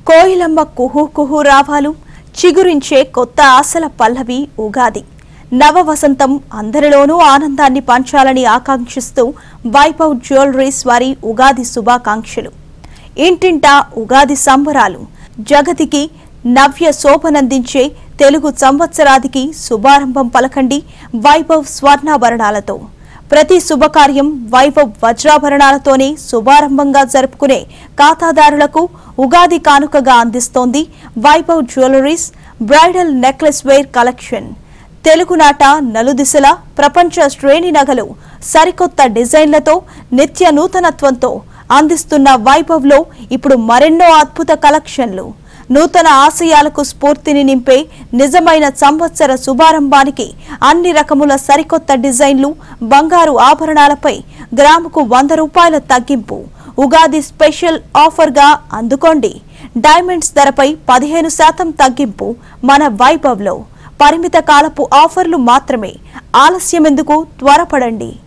కోయిలమ్మ కుహు కుహు రావాలు చిగురించే కొత్త ఆశల పల్లవి ఉగాది నవ వసంతం అందరిలోనూ ఆనందాన్ని పంచాలని ఆకాంక్షిస్తూ వైభవ్ జ్యువెలరీస్ వారి ఉగాది శుభాకాంక్షలు ఇంటింటా ఉగాది సంబరాలు జగతికి నవ్య శోభనందించే తెలుగు సంవత్సరాదికి శుభారంభం పలకండి వైభవ్ స్వర్ణాభరణాలతో ప్రతి శుభకార్యం వైభవ్ వజ్రాభరణాలతోనే శుభారంభంగా జరుపుకునే ఖాతాదారులకు ఉగాది కానుకగా అందిస్తోంది Vaibhav jewelleries bridal necklace wear collection తెలుగునాట నలుదిశల ప్రపంచ శ్రేణి నగలు సరికొత్త డిజైన్లతో నిత్య నూతనత్వంతో అందిస్తున్న వైభవ్లో ఇప్పుడు మరెన్నో అద్భుత కలెక్షన్లు నూతన ఆశయాలకు స్ఫూర్తిని నింపే నిజమైన సంవత్సర శుభారంభానికి అన్ని రకముల సరికొత్త డిజైన్లు బంగారు ఆభరణాలపై గ్రాముకు వంద రూపాయల తగ్గింపు ఉగాది స్పెషల్ ఆఫర్గా అందుకోండి డైమండ్స్ ధరపై పదిహేను శాతం తగ్గింపు మన వైభవ్లో పరిమిత కాలపు ఆఫర్లు మాత్రమే ఆలస్యమెందుకు త్వరపడండి